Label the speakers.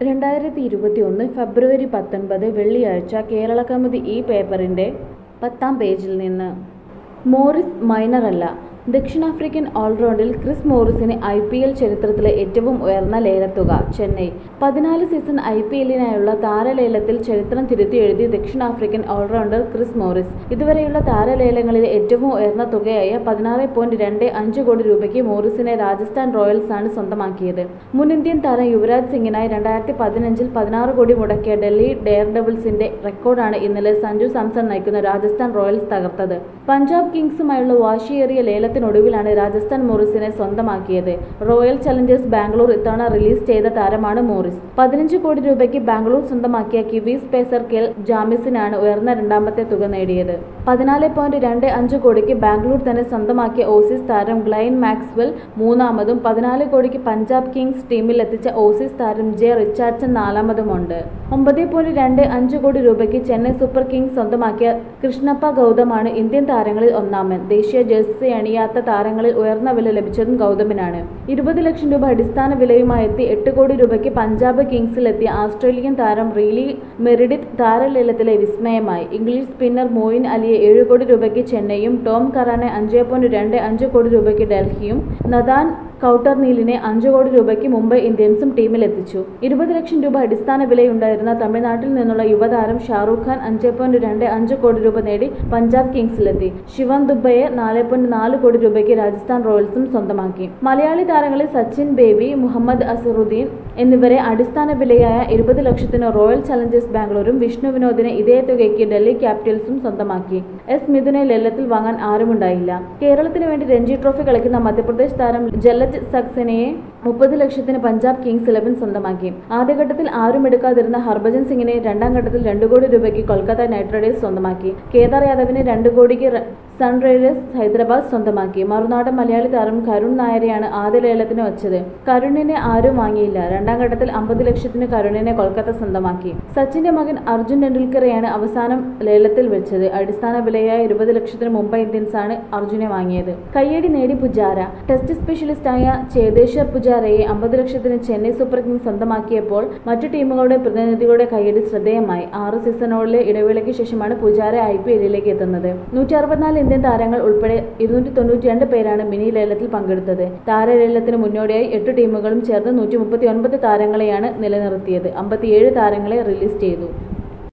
Speaker 1: രണ്ടായിരത്തി ഇരുപത്തി ഒന്ന് ഫെബ്രുവരി പത്തൊൻപത് വെള്ളിയാഴ്ച കേരള കൗമുദി ഈ പേപ്പറിന്റെ പത്താം പേജിൽ നിന്ന് മോറിസ് മൈനറല്ല ദക്ഷിണാഫ്രിക്കൻ ഓൾറൗണ്ടിൽ ക്രിസ് മോറിസിന് ഐ പി എൽ ചരിത്രത്തിലെ ഏറ്റവും ഉയർന്ന ലേലത്തുക ചെന്നൈ പതിനാല് സീസൺ ഐ പി എല്ലിനായുള്ള താരലേലത്തിൽ ചരിത്രം തിരുത്തിയെഴുതി ദക്ഷിണാഫ്രിക്കൻ ഓൾറൗണ്ടർ ക്രിസ് മോറിസ് ഇതുവരെയുള്ള താരലേലങ്ങളിലെ ഏറ്റവും ഉയർന്ന തുകയായ പതിനാറ് പോയിന്റ് രണ്ട് അഞ്ച് കോടി രൂപയ്ക്ക് മോറിസിനെ രാജസ്ഥാൻ റോയൽസ് ആണ് സ്വന്തമാക്കിയത് മുൻ ഇന്ത്യൻ താരം യുവരാജ് സിംഗിനായി രണ്ടായിരത്തി പതിനഞ്ചിൽ പതിനാറ് കോടി മുടക്കിയ ഡൽഹി ഡെയർ ഡെവിൾസിന്റെ റെക്കോർഡാണ് ഇന്നലെ സഞ്ജു സാംസൺ നയിക്കുന്ന രാജസ്ഥാൻ റോയൽസ് തകർത്തത് പഞ്ചാബ് കിങ്സുമായുള്ള വാശിയേറിയ ലേലത്തിനൊടുവിലാണ് രാജസ്ഥാൻ മോറിസിനെ സ്വന്തമാക്കിയത് റോയൽ ചലഞ്ചേഴ്സ് ബാംഗ്ലൂർ ഇത്തവണ റിലീസ് ചെയ്ത താരമാണ് മോറിസ് പതിനഞ്ച് കോടി രൂപയ്ക്ക് ബാംഗ്ലൂർ സ്വന്തമാക്കിയ കിവീസ് പേസർ കെൽ ജാമിസിനാണ് ഉയർന്ന രണ്ടാമത്തെ തുക നേടിയത് പതിനാല് പോയിന്റ് രണ്ട് അഞ്ച് കോടിക്ക് ബാംഗ്ലൂർ തന്നെ സ്വന്തമാക്കിയ ഓസീസ് താരം ഗ്ലൈൻ മാക്സ്വെൽ മൂന്നാമതും പതിനാല് കോടിക്ക് പഞ്ചാബ് കിങ്സ് ടീമിൽ എത്തിച്ച ഓസീസ് താരം ജെ റിച്ചാർഡ്സൺ നാലാമതുമുണ്ട് ഒമ്പത് പോയിന്റ് രണ്ട് അഞ്ച് കോടി രൂപയ്ക്ക് ചെന്നൈ സൂപ്പർ കിങ്സ് സ്വന്തമാക്കിയ കൃഷ്ണപ്പ ഗൗതമാണ് ഇന്ത്യൻ താരങ്ങളിൽ ഒന്നാമൻ ദേശീയ ജേഴ്സി അണിയാത്ത താരങ്ങളിൽ ഉയർന്ന വില ലഭിച്ചതും ഗൗതമിനാണ് ഇരുപത് ലക്ഷം രൂപ അടിസ്ഥാന വിലയുമായി എത്തി എട്ട് കോടി രൂപയ്ക്ക് പഞ്ചാബ് കിങ്സിലെത്തിയ ആസ്ട്രേലിയൻ താരം റീലി മെറിഡിത്ത് താരലേലത്തിലെ വിസ്മയമായി ഇംഗ്ലീഷ് സ്പിന്നർ മോയിൻ അലിയെ ഏഴ് കോടി രൂപയ്ക്ക് ചെന്നൈയും ടോം കറാനെ അഞ്ച് പോയിന്റ് രണ്ട് അഞ്ച് കോടി രൂപയ്ക്ക് ഡൽഹിയും നദാൻ കൗട്ടർ നീലിനെ അഞ്ചു കോടി രൂപയ്ക്ക് മുംബൈ ഇന്ത്യൻസും ടീമിലെത്തിച്ചു ഇരുപത് ലക്ഷം രൂപ അടിസ്ഥാന വിലയുണ്ടായിരുന്ന തമിഴ്നാട്ടിൽ നിന്നുള്ള യുവതാരം ഷാറൂഖ് ഖാൻ അഞ്ച് പോയിന്റ് രണ്ട് അഞ്ച് കോടി രൂപ നേടി പഞ്ചാബ് കിങ്സിലെത്തി ശിവം ദുബയെ നാല് പോയിന്റ് നാല് കോടി രൂപയ്ക്ക് രാജസ്ഥാൻ റോയൽസും സ്വന്തമാക്കി മലയാളി താരങ്ങളിൽ സച്ചിൻ ബേബി മുഹമ്മദ് അസറുദ്ദീൻ എന്നിവരെ അടിസ്ഥാന വിലയായ ഇരുപത് ലക്ഷത്തിന് റോയൽ ചലഞ്ചേഴ്സ് ബാംഗ്ലൂരും വിഷ്ണു വിനോദിനെ ഇതേ തുകയ്ക്ക് ഡൽഹി ക്യാപിറ്റൽസും സ്വന്തമാക്കി എസ് മിഥുനെ ലേലത്തിൽ വാങ്ങാൻ ആരുമുണ്ടായില്ല കേരളത്തിന് വേണ്ടി രഞ്ജി ട്രോഫി കളിക്കുന്ന മധ്യപ്രദേശ് താരം ജലജ് സക്സനയെ മുപ്പത് ലക്ഷത്തിന് പഞ്ചാബ് കിങ്സ് ഇലവൻ സ്വന്തമാക്കി ആദ്യഘട്ടത്തിൽ ആരും എടുക്കാതിരുന്ന ഹർഭജൻ സിംഗിനെ രണ്ടാം ഘട്ടത്തിൽ രണ്ട് കോടി രൂപയ്ക്ക് കൊൽക്കത്ത നൈറ്റ് റൈഡേഴ്സ് സ്വന്തമാക്കി കേദാർ യാദവിനെ രണ്ട് കോടിക്ക് സൺറൈസേഴ്സ് ഹൈദരാബാദ് സ്വന്തമാക്കി മറുനാടൻ മലയാളി താരം കരുൺ നായരെയാണ് ആദ്യ ലേലത്തിന് വച്ചത് കരുണിനെ ആരും വാങ്ങിയില്ല രണ്ടാം ഘട്ടത്തിൽ അമ്പത് ലക്ഷത്തിന് കരുണിനെ കൊൽക്കത്ത സ്വന്തമാക്കി സച്ചിന്റെ മകൻ അർജുൻ ടെണ്ടുൽക്കറെയാണ് അവസാനം ലേലത്തിൽ വെച്ചത് അടിസ്ഥാന വിലയായ ഇരുപത് ലക്ഷത്തിന് മുംബൈ ഇന്ത്യൻസ് ആണ് അർജുനെ വാങ്ങിയത് കയ്യടി നേടി പുജാര ടെസ്റ്റ് സ്പെഷ്യലിസ്റ്റായ ചേതേശ്വർ പുജാരയെ അമ്പത് ലക്ഷത്തിന് ചെന്നൈ സൂപ്പർ കിങ്സ് സ്വന്തമാക്കിയപ്പോൾ മറ്റു ടീമുകളുടെ പ്രതിനിധികളുടെ കയ്യടി ശ്രദ്ധേയമായി ആറ് സീസണുകളിലെ ഇടവേളയ്ക്ക് ശേഷമാണ് പുജാര ഐ പി എല്ലിലേക്ക് എത്തുന്നത് നൂറ്റി അറുപത്തിനാല് ഇന്ത്യൻ താരങ്ങൾ ഉൾപ്പെടെ ഇരുന്നൂറ്റി തൊണ്ണൂറ്റി രണ്ട് പേരാണ് മിനി ലേലത്തിൽ പങ്കെടുത്തത് താരലേലത്തിന് മുന്നോടിയായി എട്ട് ടീമുകളും ചേർന്ന് നൂറ്റി മുപ്പത്തി ഒൻപത് താരങ്ങളെയാണ് നിലനിർത്തിയത് അമ്പത്തിയേഴ് താരങ്ങളെ റിലീസ് ചെയ്തു